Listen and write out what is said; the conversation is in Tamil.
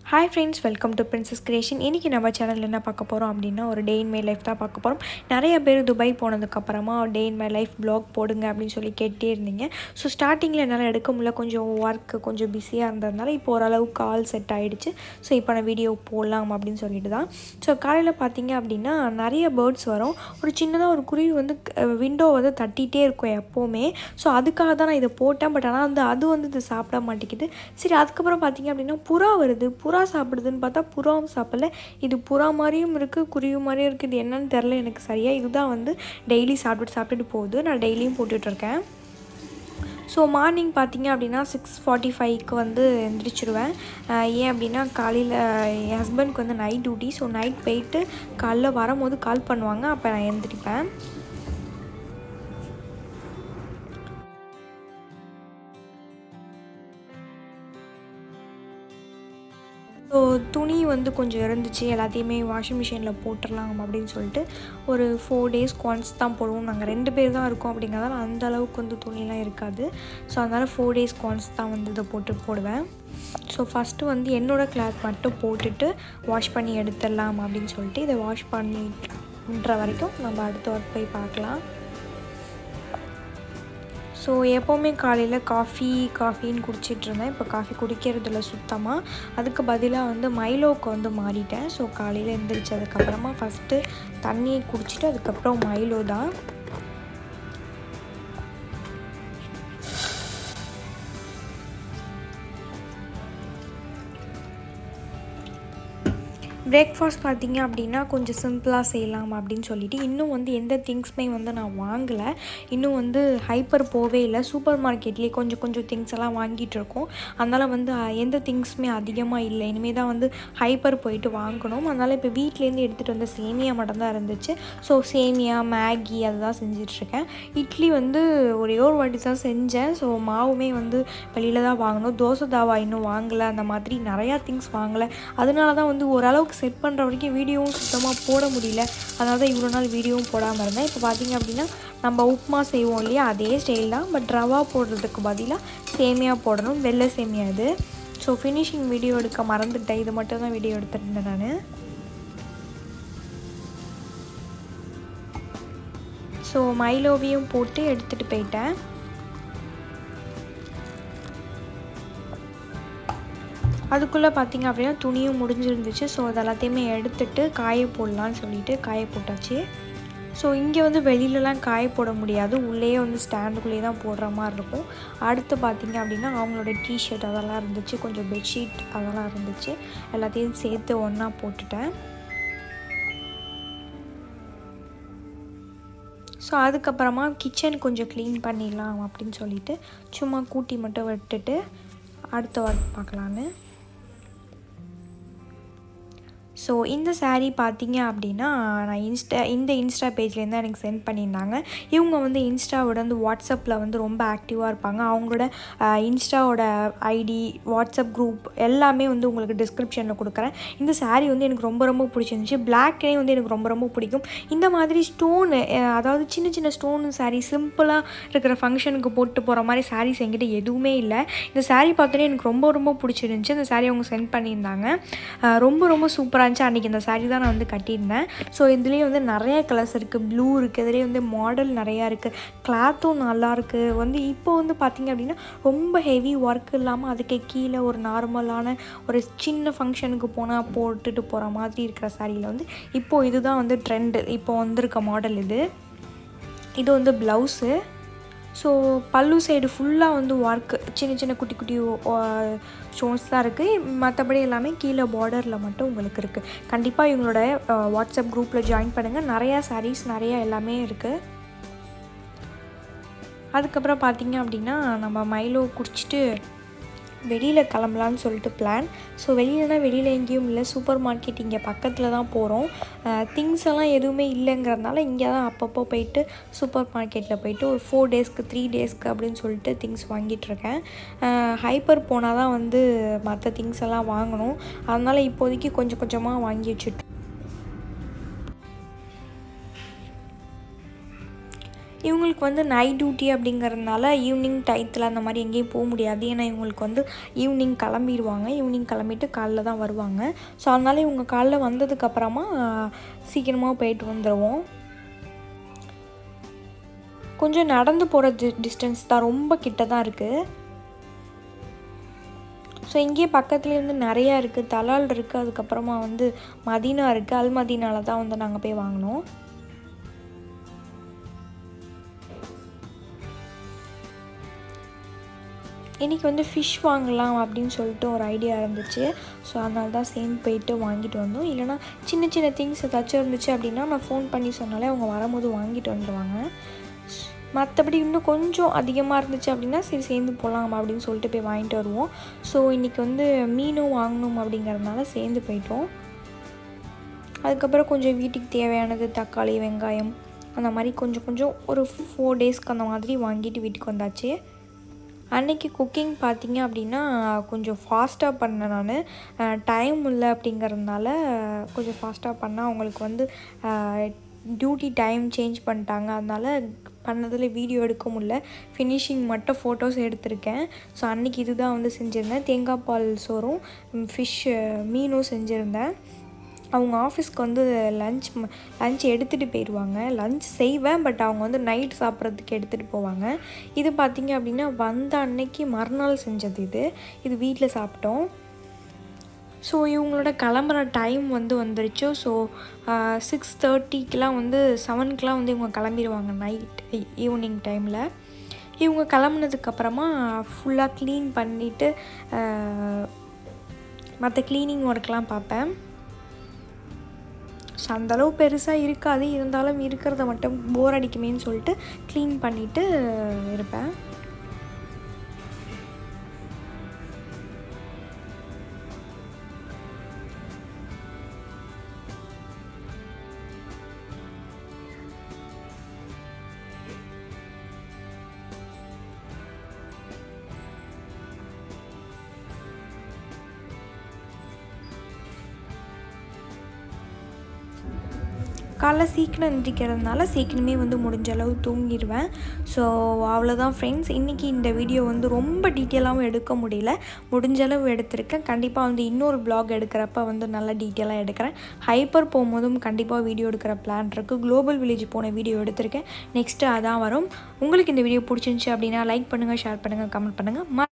hi friends welcome to princess creation இன்றைக்கி நம்ம சேனலில் என்ன பார்க்க போகிறோம் அப்படின்னா ஒரு டே இன் மை லைஃப் தான் பார்க்க போகிறோம் நிறைய பேர் துபாய் போனதுக்கப்புறமா day in my life vlog போடுங்க அப்படின்னு சொல்லி கேட்டே இருந்தீங்க ஸோ ஸ்டார்டிங்கில் என்னால் எடுக்க முடியல கொஞ்சம் ஒர்க்கு கொஞ்சம் பிஸியாக இருந்ததுனால இப்போ ஓரளவுக்கு கால் செட் ஆகிடுச்சு ஸோ இப்போ நான் வீடியோ போடலாம் அப்படின்னு சொல்லிட்டு தான் ஸோ காலையில் பார்த்தீங்க அப்படின்னா நிறைய பேர்ட்ஸ் வரும் ஒரு சின்னதாக ஒரு குருவி வந்து விண்டோ வந்து தட்டிகிட்டே இருக்கும் எப்போவுமே ஸோ அதுக்காக தான் நான் இதை போட்டேன் பட் ஆனால் வந்து அது வந்து இது சாப்பிட மாட்டேங்குது சரி அதுக்கப்புறம் பார்த்தீங்க அப்படின்னா புறா வருது புறா சாப்பிடுதுன்னு பார்த்தா புறாவும் சாப்பிடல இது புறா மாதிரியும் இருக்குது குருவி மாதிரியும் இருக்குது இது என்னன்னு தெரில எனக்கு சரியாக இதுதான் வந்து டெய்லி சாப்பிட்டு சாப்பிட்டுட்டு போகுது நான் டெய்லியும் போட்டுட்ருக்கேன் ஸோ மார்னிங் பார்த்தீங்க அப்படின்னா சிக்ஸ் ஃபார்ட்டி ஃபைவ்க்கு வந்து எந்திரிச்சிருவேன் ஏன் அப்படின்னா காலையில் என் ஹஸ்பண்ட்க்கு வந்து நைட் டியூட்டி ஸோ நைட் போயிட்டு காலைல வரும்போது கால் பண்ணுவாங்க அப்போ நான் எழுந்திரிப்பேன் ஸோ துணி வந்து கொஞ்சம் இருந்துச்சு எல்லாத்தையுமே வாஷிங் மிஷினில் போட்டுடலாம் அப்படின்னு சொல்லிட்டு ஒரு ஃபோர் டேஸ் ஒன்ஸ் தான் போடுவோம் நாங்கள் ரெண்டு பேர் தான் இருக்கோம் அப்படிங்கிறதால அந்த அளவுக்கு வந்து துணிலாம் இருக்காது ஸோ அதனால் ஃபோர் டேஸ் ஒன்ஸ் தான் வந்து இதை போட்டு போடுவேன் ஸோ ஃபஸ்ட்டு வந்து என்னோடய கிளாத் மட்டும் போட்டுட்டு வாஷ் பண்ணி எடுத்துடலாம் அப்படின்னு சொல்லிட்டு இதை வாஷ் பண்ணின்ற வரைக்கும் நம்ம அடுத்த ஒர்க் போய் பார்க்கலாம் ஸோ எப்போவுமே காலையில் காஃபி காஃபின்னு குடிச்சிட்ருந்தேன் இப்போ காஃபி குடிக்கிறதில்ல சுத்தமாக அதுக்கு பதிலாக வந்து மைலோவுக்கு வந்து மாறிட்டேன் ஸோ காலையில் எழுந்திரிச்சதுக்கப்புறமா ஃபஸ்ட்டு தண்ணியை குடிச்சிட்டு அதுக்கப்புறம் மைலோ தான் பிரேக்ஃபாஸ்ட் பார்த்தீங்க அப்படின்னா கொஞ்சம் சிம்பிளாக செய்யலாம் அப்படின்னு சொல்லிட்டு இன்னும் வந்து எந்த திங்ஸுமே வந்து நான் வாங்கலை இன்னும் வந்து ஹைப்பர் போவே இல்லை சூப்பர் மார்க்கெட்லேயே கொஞ்சம் கொஞ்சம் திங்ஸ் எல்லாம் வாங்கிட்டு இருக்கோம் அதனால் வந்து எந்த திங்ஸுமே அதிகமாக இல்லை இனிமேல் தான் வந்து ஹைப்பர் போயிட்டு வாங்கணும் அதனால் இப்போ வீட்லேருந்து எடுத்துகிட்டு வந்த சேமியா மட்டும்தான் இருந்துச்சு ஸோ சேமியா மேகி அதுதான் செஞ்சிட்ருக்கேன் இட்லி வந்து ஒரே ஒரு வாட்டி தான் செஞ்சேன் ஸோ மாவுமே வந்து வெளியில் தான் வாங்கணும் தோசை தாவா இன்னும் வாங்கலை அந்த மாதிரி நிறையா திங்ஸ் வாங்கலை அதனால தான் வந்து ஓரளவுக்கு செட் பண்ணுற வரைக்கும் வீடியோவும் சுத்தமாக போட முடியல அதனால தான் இவ்வளோ நாள் வீடியோவும் போடாமல் இருந்தேன் இப்போ பார்த்திங்க அப்படின்னா நம்ம உப்புமா செய்வோம் இல்லையா அதே ஸ்டைல் தான் பட் ரவா போடுறதுக்கு பதிலாக சேமியா போடணும் வெள்ளை சேமியா இது ஸோ ஃபினிஷிங் வீடியோ எடுக்க மறந்துட்டேன் இது மட்டும் தான் வீடியோ எடுத்துருந்தேன் நான் ஸோ மைலோவையும் போட்டு எடுத்துகிட்டு போயிட்டேன் அதுக்குள்ளே பார்த்திங்க அப்படின்னா துணியும் முடிஞ்சிருந்துச்சு ஸோ அது எல்லாத்தையுமே எடுத்துட்டு காய போடலான்னு சொல்லிட்டு காய போட்டாச்சு ஸோ இங்கே வந்து வெளியிலலாம் காய போட முடியாது உள்ளேயே வந்து ஸ்டாண்டுக்குள்ளேயே தான் போடுற மாதிரி இருக்கும் அடுத்து பார்த்திங்க அப்படின்னா அவங்களோட டிஷர்ட் அதெல்லாம் இருந்துச்சு கொஞ்சம் பெட்ஷீட் அதெல்லாம் இருந்துச்சு எல்லாத்தையும் சேர்த்து ஒன்றா போட்டுட்டேன் ஸோ அதுக்கப்புறமா கிச்சன் கொஞ்சம் க்ளீன் பண்ணிடலாம் அப்படின்னு சொல்லிட்டு சும்மா கூட்டி மட்டும் விட்டுட்டு அடுத்த ஒர்க் பார்க்கலான்னு ஸோ இந்த சாரீ பார்த்தீங்க அப்படின்னா நான் இன்ஸ்டா இந்த இன்ஸ்டா பேஜ்லேருந்து தான் எனக்கு சென்ட் பண்ணியிருந்தாங்க இவங்க வந்து இன்ஸ்டாவோட வந்து வாட்ஸ்அப்பில் வந்து ரொம்ப ஆக்டிவாக இருப்பாங்க அவங்களோட இன்ஸ்டாவோட ஐடி வாட்ஸ்அப் குரூப் எல்லாமே வந்து உங்களுக்கு டிஸ்கிரிப்ஷனில் கொடுக்குறேன் இந்த சாரீ வந்து எனக்கு ரொம்ப ரொம்ப பிடிச்சிருந்துச்சி பிளாக்கே வந்து எனக்கு ரொம்ப ரொம்ப பிடிக்கும் இந்த மாதிரி ஸ்டோனு அதாவது சின்ன சின்ன ஸ்டோன் சாரீ சிம்பிளாக இருக்கிற ஃபங்க்ஷனுக்கு போட்டு போகிற மாதிரி சாரீஸ் என்கிட்ட எதுவுமே இல்லை இந்த சாரீ பார்த்தோன்னே எனக்கு ரொம்ப ரொம்ப பிடிச்சிருந்துச்சி இந்த சாரீ அவங்க சென்ட் பண்ணியிருந்தாங்க ரொம்ப ரொம்ப சூப்பராக இருந்துச்சு அன்றைக்கி இந்த சாரீ தான் நான் வந்து கட்டியிருந்தேன் ஸோ இதுலேயே வந்து நிறைய கலர்ஸ் இருக்குது ப்ளூ இருக்குது இதுலேயே வந்து மாடல் நிறையா இருக்குது கிளாத்தும் நல்லாயிருக்கு வந்து இப்போ வந்து பார்த்திங்க அப்படின்னா ரொம்ப ஹெவி ஒர்க் இல்லாமல் அதுக்கு கீழே ஒரு நார்மலான ஒரு சின்ன ஃபங்க்ஷனுக்கு போனால் போட்டுட்டு போகிற மாதிரி இருக்கிற சாரியில் வந்து இப்போது இதுதான் வந்து ட்ரெண்டு இப்போ வந்திருக்க மாடல் இது இது வந்து ப்ளவுஸு ஸோ பல்லு சைடு ஃபுல்லாக வந்து ஒர்க்கு சின்ன சின்ன குட்டி குட்டி ஸ்டோன்ஸ் தான் இருக்குது மற்றபடி எல்லாமே கீழே பார்டரில் மட்டும் உங்களுக்கு இருக்குது கண்டிப்பாக இவங்களோட வாட்ஸ்அப் குரூப்பில் ஜாயின் பண்ணுங்கள் நிறையா சாரீஸ் நிறையா எல்லாமே இருக்குது அதுக்கப்புறம் பார்த்திங்க அப்படின்னா நம்ம மைலோ குடிச்சிட்டு வெளியில் கிளம்பலான்னு சொல்லிட்டு பிளான் ஸோ வெளியிலனா வெளியில் எங்கேயும் இல்லை சூப்பர் மார்க்கெட் இங்கே பக்கத்தில் தான் போகிறோம் திங்ஸ் எல்லாம் எதுவுமே இல்லைங்கிறதுனால இங்கே தான் அப்பப்போ போயிட்டு சூப்பர் மார்க்கெட்டில் போயிட்டு ஒரு ஃபோர் டேஸ்க்கு த்ரீ டேஸ்க்கு அப்படின்னு சொல்லிட்டு திங்ஸ் வாங்கிட்டுருக்கேன் ஹைப்பர் போனால் தான் வந்து மற்ற திங்ஸ் எல்லாம் வாங்கணும் அதனால் இப்போதைக்கு கொஞ்சம் கொஞ்சமாக வாங்கி வச்சுட்டு இவங்களுக்கு வந்து நைட் டியூட்டி அப்படிங்கிறதுனால ஈவினிங் டயத்தில் அந்த மாதிரி எங்கேயும் போக முடியாது ஏன்னா இவங்களுக்கு வந்து ஈவினிங் கிளம்பிடுவாங்க ஈவினிங் கிளம்பிட்டு காலைல தான் வருவாங்க ஸோ அதனால இவங்க காலைல வந்ததுக்கப்புறமா சீக்கிரமாக போயிட்டு வந்துடுவோம் கொஞ்சம் நடந்து போகிற டி டிஸ்டன்ஸ் தான் ரொம்ப கிட்ட தான் இருக்குது ஸோ இங்கேயே பக்கத்துலேயே வந்து நிறையா இருக்குது தலால் இருக்குது அதுக்கப்புறமா வந்து மதீனா இருக்குது அல் மதீனால தான் வந்து நாங்கள் போய் வாங்கினோம் இன்றைக்கி வந்து ஃபிஷ் வாங்கலாம் அப்படின்னு சொல்லிட்டு ஒரு ஐடியா இருந்துச்சு ஸோ அதனால தான் சேர்ந்து போயிட்டு வாங்கிட்டு வந்தோம் இல்லைனா சின்ன சின்ன திங்ஸ் ஏதாச்சும் இருந்துச்சு அப்படின்னா நான் ஃபோன் பண்ணி சொன்னாலே அவங்க வரும்போது வாங்கிட்டு வந்துடுவாங்க மற்றபடி இன்னும் கொஞ்சம் அதிகமாக இருந்துச்சு அப்படின்னா சரி சேர்ந்து போகலாம் அப்படின்னு சொல்லிட்டு போய் வாங்கிட்டு வருவோம் ஸோ இன்றைக்கி வந்து மீனும் வாங்கணும் அப்படிங்கிறதுனால சேர்ந்து போயிட்டோம் அதுக்கப்புறம் கொஞ்சம் வீட்டுக்கு தேவையானது தக்காளி வெங்காயம் அந்த மாதிரி கொஞ்சம் கொஞ்சம் ஒரு ஃபோர் டேஸ்க்கு அந்த மாதிரி வாங்கிட்டு வீட்டுக்கு வந்தாச்சு அன்னைக்கு குக்கிங் பார்த்தீங்க அப்படின்னா கொஞ்சம் ஃபாஸ்ட்டாக பண்ணேன் நான் டைம் இல்லை அப்படிங்கிறதுனால கொஞ்சம் ஃபாஸ்ட்டாக பண்ணால் அவங்களுக்கு வந்து டியூட்டி டைம் சேஞ்ச் பண்ணிட்டாங்க அதனால் பண்ணதில் வீடியோ எடுக்க முடியல ஃபினிஷிங் மட்டும் ஃபோட்டோஸ் எடுத்திருக்கேன் ஸோ அன்றைக்கி இதுதான் வந்து செஞ்சுருந்தேன் தேங்காய் பால் சோறும் ஃபிஷ் மீனும் செஞ்சுருந்தேன் அவங்க ஆஃபீஸ்க்கு வந்து லஞ்ச் லஞ்ச் எடுத்துகிட்டு போயிடுவாங்க லஞ்ச் செய்வேன் பட் அவங்க வந்து நைட் சாப்பிட்றதுக்கு எடுத்துகிட்டு போவாங்க இது பார்த்திங்க அப்படின்னா வந்த அன்னைக்கு மறுநாள் செஞ்சது இது இது வீட்டில் சாப்பிட்டோம் ஸோ இவங்களோட கிளம்புற டைம் வந்து வந்துருச்சு ஸோ சிக்ஸ் தேர்ட்டிக்கெலாம் வந்து செவனுக்கெலாம் வந்து இவங்க கிளம்பிடுவாங்க நைட் ஈவினிங் டைமில் இவங்க கிளம்புனதுக்கப்புறமா ஃபுல்லாக க்ளீன் பண்ணிவிட்டு மற்ற க்ளீனிங் ஒர்க்லாம் பார்ப்பேன் ஸோ அந்தளவு பெருசாக இருக்காது இருந்தாலும் இருக்கிறத மட்டும் போர் அடிக்குமேன்னு சொல்லிட்டு க்ளீன் பண்ணிவிட்டு இருப்பேன் காலைல சீக்கிரம் எந்திரிக்கிறதுனால சீக்கிரமே வந்து முடிஞ்ச அளவு தூங்கிடுவேன் ஸோ அவ்வளோதான் ஃப்ரெண்ட்ஸ் இன்றைக்கி இந்த வீடியோ வந்து ரொம்ப டீட்டெயிலாகவும் எடுக்க முடியல முடிஞ்ச அளவு எடுத்திருக்கேன் கண்டிப்பாக வந்து இன்னொரு ப்ளாக் எடுக்கிறப்ப வந்து நல்லா டீட்டெயிலாக எடுக்கிறேன் ஹைப்பர் போகும்போதும் கண்டிப்பாக வீடியோ எடுக்கிற பிளான் இருக்குது குளோபல் வில்லேஜ் போன வீடியோ எடுத்திருக்கேன் நெக்ஸ்ட்டு அதான் வரும் உங்களுக்கு இந்த வீடியோ பிடிச்சிருந்துச்சி அப்படின்னா லைக் பண்ணுங்கள் ஷேர் பண்ணுங்கள் கமெண்ட் பண்ணுங்கள்